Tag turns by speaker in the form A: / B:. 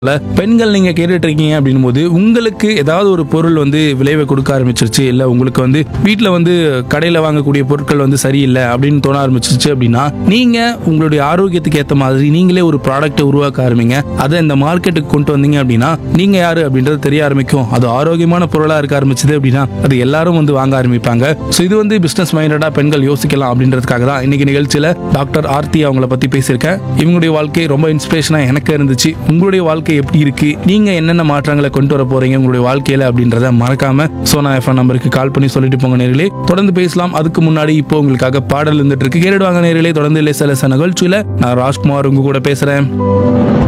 A: பெண்கள் நீங்க கேட்டுட்டு இருக்கீங்க அப்படின்னும் போது உங்களுக்கு ஏதாவது ஒரு பொருள் வந்து விளைவை கொடுக்க ஆரம்பிச்சிருச்சு இல்ல உங்களுக்கு வந்து வீட்ல வந்து கடையில வாங்கக்கூடிய பொருட்கள் வந்து சரியில்லை அப்படின்னு தோண ஆரம்பிச்சிருச்சு அப்படின்னா நீங்க உங்களுடைய ஆரோக்கியத்துக்கு ஏத்த மாதிரி நீங்களே ஒரு ப்ராடக்ட்டை உருவாக்க ஆரம்பிங்க அதை இந்த மார்க்கெட்டுக்கு கொண்டு வந்தீங்க அப்படின்னா நீங்க யாரு அப்படின்றது தெரிய ஆரம்பிக்கும் அது ஆரோக்கியமான பொருளா இருக்க ஆரம்பிச்சது அப்படின்னா அது எல்லாரும் வந்து வாங்க ஆரம்பிப்பாங்க ஸோ இது வந்து பிசினஸ் மைண்டடா பெண்கள் யோசிக்கலாம் அப்படின்றதுக்காக தான் இன்னைக்கு நிகழ்ச்சியில டாக்டர் ஆர்த்தி அவங்கள பத்தி பேசியிருக்கேன் இவங்களுடைய வாழ்க்கை ரொம்ப இன்ஸ்பிரேஷனா எனக்கு இருந்துச்சு உங்களுடைய வாழ்க்கை எப்படி இருக்கு நீங்க என்னென்ன மாற்றங்களை கொண்டு வர போறீங்க உங்களுடைய வாழ்க்கையில அப்படின்றத மறக்காம சோனா எஃப்எம் நம்பருக்கு கால் பண்ணி சொல்லிட்டு போங்க நேர்களே தொடர்ந்து பேசலாம் அதுக்கு முன்னாடி இப்போ உங்களுக்காக பாடல் இருந்துட்டு இருக்கு கேட்டுடுவாங்க நேர்களே தொடர்ந்து இல்லை சில நிகழ்ச்சியில நான் ராஜ்குமார் உங்க கூட பேசுறேன்